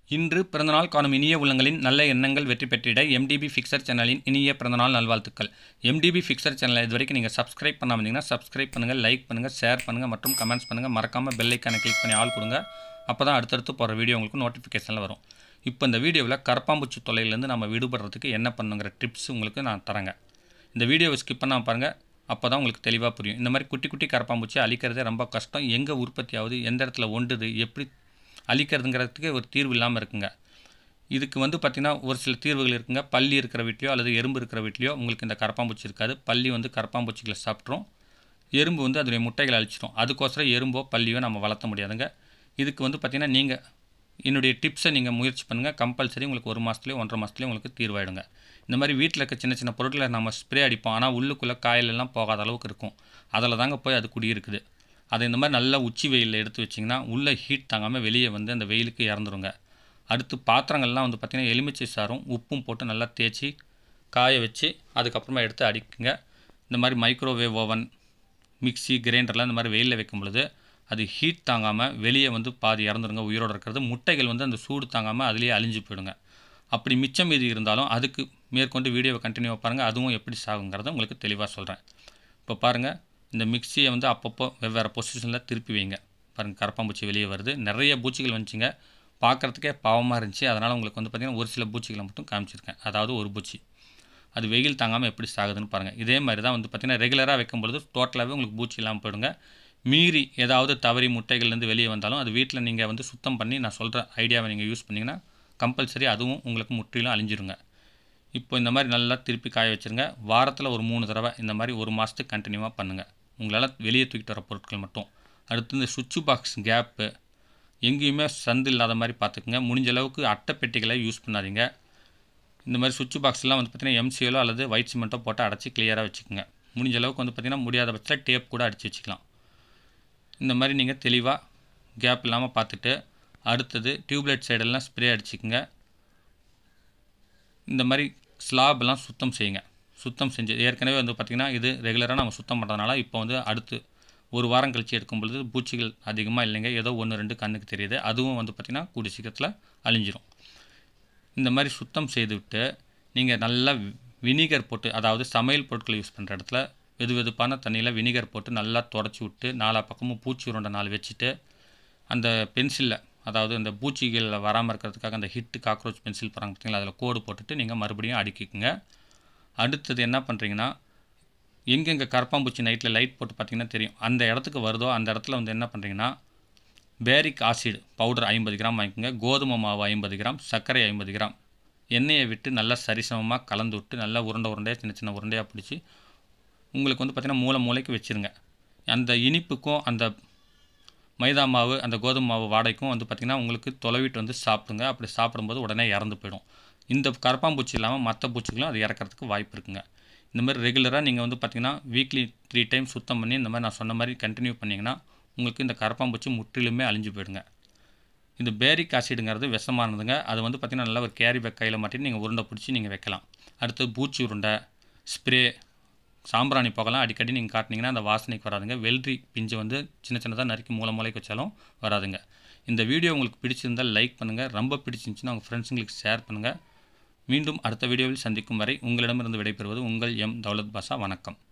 இன்று பிறந்தநாள் காணும் இனிய உள்ளங்களின் நல்ல எண்ணங்கள் வெற்றி பெற்றிட எம்டிபி ஃபிக்சர் சேனலின் இனிய பிறந்தநாள் நல்வாழ்த்துக்கள் எம்டிபி ஃபிக்சர் சேனலை இது வரைக்கும் நீங்கள் சப்ஸ்கிரைப் பண்ணாம இருந்தீங்கன்னா சப்ஸ்கிரைப் பண்ணுங்கள் லைக் பண்ணுங்கள் ஷேர் பண்ணுங்கள் மற்றும் கமெண்ட்ஸ் பண்ணுங்கள் மறக்காமல் பெல் ஐக்கானை கிளிக் பண்ணி ஆள் கொடுங்க அப்போ தான் அடுத்தடுத்து போகிற வீடியோ உங்களுக்கு நோட்டிஃபிகேஷனில் வரும் இப்போ இந்த வீடியோவில் கரப்பாம்பூச்சி தொல்லையிலேருந்து நம்ம விடுபடுறதுக்கு என்ன பண்ணுங்கிற டிப்ஸ் உங்களுக்கு நான் தரேங்க இந்த வீடியோவை ஸ்கிப் பண்ணாமல் பாருங்கள் அப்போ தான் உங்களுக்கு தெளிவாக புரியும் இந்த மாதிரி குட்டி குட்டி கரப்பாம்பூச்சி அழிக்கிறதே ரொம்ப கஷ்டம் எங்கே உற்பத்தி ஆகுது எந்த இடத்துல ஒண்டுது எப்படி அழிக்கிறதுங்கிறதுக்கு ஒரு தீர்வு இல்லாமல் இருக்குங்க இதுக்கு வந்து பார்த்திங்கன்னா ஒரு சில தீர்வுகள் இருக்குங்க பள்ளி இருக்கிற வீட்லையோ அல்லது எறும்பு இருக்கிற வீட்லையோ உங்களுக்கு இந்த கரப்பாம்பூச்சி இருக்காது பள்ளி வந்து கரப்பாம்பூச்சிகளை சாப்பிட்ரும் எறும்பு வந்து அதனுடைய முட்டைகளை அழிச்சிடும் அதுக்கோசரம் எறும்போ பள்ளியோ நம்ம வளர்த்த முடியாதுங்க இதுக்கு வந்து பார்த்திங்கன்னா நீங்கள் என்னுடைய டிப்ஸை நீங்கள் முயற்சி பண்ணுங்கள் கம்பல்சரி உங்களுக்கு ஒரு மாதத்துலேயே ஒன்றரை மாதத்துலேயே உங்களுக்கு தீர்வாயிடுங்க இந்த மாதிரி வீட்டில் இருக்க சின்ன சின்ன பொருட்களை நம்ம ஸ்ப்ரே அடிப்போம் ஆனால் உள்ளுக்குள்ளே காயலெல்லாம் போகாத அளவுக்கு இருக்கும் அதில் தாங்க போய் அது குடியிருக்குது அதை இந்த மாதிரி நல்லா உச்சி வெயிலில் எடுத்து வச்சிங்கன்னா உள்ளே ஹீட் தாங்காமல் வெளியே வந்து அந்த வெயிலுக்கு இறந்துருங்க அடுத்து பாத்திரங்கள்லாம் வந்து பார்த்திங்கன்னா எலுமிச்சை சாரும் உப்பும் போட்டு நல்லா தேய்ச்சி காய வச்சு அதுக்கப்புறமா எடுத்து அடிக்குங்க இந்த மாதிரி மைக்ரோவேவ் ஓவன் மிக்ஸி கிரைண்டர்லாம் இந்த மாதிரி வெயிலில் வைக்கும் பொழுது அது ஹீட் தாங்காமல் வெளியே வந்து பாதி இறந்துருங்க உயிரோடு இருக்கிறது முட்டைகள் வந்து அந்த சூடு தாங்காமல் அதுலேயே அழிஞ்சு போயிடுங்க அப்படி மிச்சம் மீதி இருந்தாலும் அதுக்கு மேற்கொண்டு வீடியோவை கண்டினியூவாக பாருங்கள் அதுவும் எப்படி சாகுங்கிறத உங்களுக்கு தெளிவாக சொல்கிறேன் இப்போ பாருங்கள் இந்த மிக்சியை வந்து அப்பப்போ வெவ்வேறு பொசிஷனில் திருப்பி வைங்க பாருங்கள் கரப்பாம்பூச்சி வெளியே வருது நிறைய பூச்சிகள் வந்துச்சுங்க பார்க்குறதுக்கே பாவமாக இருந்துச்சு அதனால் உங்களுக்கு வந்து பார்த்திங்கன்னா ஒரு சில பூச்சிகளை மட்டும் காமிச்சிருக்கேன் அதாவது ஒரு பூச்சி அது வெயில் தாங்காமல் எப்படி சாகுதுன்னு பாருங்கள் இதே மாதிரி தான் வந்து பார்த்திங்கன்னா ரெகுலராக வைக்கும்பொழுது டோட்டலாகவே உங்களுக்கு பூச்சி இல்லாமல் போயிடுங்க மீறி ஏதாவது தவறி முட்டைகள்லேருந்து வெளியே வந்தாலும் அது வீட்டில் நீங்கள் வந்து சுத்தம் பண்ணி நான் சொல்கிற ஐடியாவை நீங்கள் யூஸ் பண்ணிங்கன்னா கம்பல்சரி அதுவும் உங்களுக்கு முற்றிலும் அழிஞ்சிருங்க இப்போ இந்த மாதிரி நல்லா திருப்பி காய வச்சுருங்க வாரத்தில் ஒரு மூணு தடவை இந்த மாதிரி ஒரு மாதத்துக்கு கண்டினியூவாக பண்ணுங்கள் உங்களால் வெளியே தூக்கிட்டு வர பொருட்கள் மட்டும் அடுத்து இந்த சுவிட்ச் பாக்ஸ் கேப்பு எங்கேயுமே சந்து இல்லாத மாதிரி பார்த்துக்குங்க முடிஞ்ச அளவுக்கு அட்டை பெட்டிகளை யூஸ் பண்ணாதீங்க இந்த மாதிரி சுவிட்ச் பாக்ஸ்லாம் வந்து பார்த்திங்கன்னா எம்சிஎலோ அல்லது ஒயிட் சிமெண்ட்டோ போட்டு அடைச்சி கிளியராக வச்சுக்கோங்க முடிஞ்ச அளவுக்கு வந்து பார்த்திங்கன்னா முடியாத பட்சத்தில் டேப் கூட அடித்து வச்சுக்கலாம் இந்த மாதிரி நீங்கள் தெளிவாக கேப் இல்லாமல் பார்த்துட்டு அடுத்தது டியூப்லைட் சைடெல்லாம் ஸ்ப்ரே அடிச்சுக்குங்க இந்த மாதிரி ஸ்லாப்லாம் சுத்தம் செய்யுங்க சுத்தம் செஞ்சு ஏற்கனவே வந்து பார்த்திங்கன்னா இது ரெகுலராக நம்ம சுத்தம் பண்ணுறதுனால இப்போ வந்து அடுத்து ஒரு வாரம் கழித்து எடுக்கும் பொழுது பூச்சிகள் அதிகமாக இல்லைங்க ஏதோ ஒன்று ரெண்டு கண்ணுக்கு தெரியுது அதுவும் வந்து பார்த்திங்கன்னா கூடிய சீக்கிரத்தில் அழிஞ்சிரும் இந்த மாதிரி சுத்தம் செய்துவிட்டு நீங்கள் நல்லா வினிகர் போட்டு அதாவது சமையல் பொருட்களை யூஸ் பண்ணுற இடத்துல வெது வெதுப்பான தண்ணியில் வினிகர் போட்டு நல்லா தொடச்சி விட்டு நாலா பக்கமும் பூச்சி உருண்டை நாள் வச்சுட்டு அந்த பென்சிலில் அதாவது அந்த பூச்சிகளில் வராமல் இருக்கிறதுக்காக அந்த ஹிட்டு காக்ரோச் பென்சில் போகிறாங்க பார்த்தீங்களா அதில் கோடு போட்டுட்டு நீங்கள் மறுபடியும் அடுக்கிக்குங்க அடுத்தது என்ன பண்ணுறீங்கன்னா எங்கெங்கே கரப்பாம்பூச்சி நைட்டில் லைட் போட்டு பார்த்தீங்கன்னா தெரியும் அந்த இடத்துக்கு வருதோ அந்த இடத்துல வந்து என்ன பண்ணுறீங்கன்னா பேரிக் ஆசிட் பவுடர் ஐம்பது கிராம் வாங்கிக்கோங்க கோதுமை மாவு ஐம்பது கிராம் சர்க்கரை ஐம்பது கிராம் எண்ணெயை விட்டு நல்லா சரிசமமாக கலந்து விட்டு நல்லா உருண்டை உருண்டையாக சின்ன சின்ன உருண்டையாக பிடிச்சி உங்களுக்கு வந்து பார்த்திங்கன்னா மூளை மூளைக்கு வச்சுருங்க அந்த இனிப்புக்கும் அந்த மைதா மாவு அந்த கோதுமை மாவு வாடைக்கும் வந்து பார்த்திங்கன்னா உங்களுக்கு தொலைவிட்டு வந்து சாப்பிடுங்க அப்படி சாப்பிடும்போது உடனே இறந்து போயிடும் இந்த கரப்பாம்பூச்சி இல்லாமல் மற்ற பூச்சிகளும் அது இறக்கிறதுக்கு வாய்ப்பு இருக்குங்க இந்த மாதிரி ரெகுலராக நீங்கள் வந்து பார்த்திங்கன்னா வீக்லி த்ரீ டைம் சுத்தம் பண்ணி இந்த மாதிரி நான் சொன்ன மாதிரி கண்டினியூ பண்ணிங்கன்னா உங்களுக்கு இந்த கரப்பாம்பூச்சி முற்றிலுமே அழிஞ்சு போயிடுங்க இந்த பேரிக் ஆசிடுங்கிறது விஷமானதுங்க அது வந்து பார்த்திங்கன்னா நல்லா ஒரு கேரி பேக் கையில் மாட்டிட்டு நீங்கள் உருண்டை பிடிச்சி நீங்கள் வைக்கலாம் அடுத்து பூச்சி உருண்டை ஸ்ப்ரே சாம்பிராணி புகலாம் அடிக்கடி நீங்கள் காட்டினீங்கன்னா அந்த வாசனைக்கு வராதுங்க வெள்ளரி பிஞ்சு வந்து சின்ன சின்னதாக நறுக்கி மூளை மூளைக்கு வச்சாலும் வராதுங்க இந்த வீடியோ உங்களுக்கு பிடிச்சிருந்தால் லைக் பண்ணுங்கள் ரொம்ப பிடிச்சிருந்துச்சுன்னா உங்கள் ஃப்ரெண்ட்ஸுங்களுக்கு ஷேர் பண்ணுங்கள் மீண்டும் அடுத்த வீடியோவில் சந்திக்கும் வரை உங்களிடமிருந்து விடைபெறுவது உங்கள் எம் தௌலத் பாஷா வணக்கம்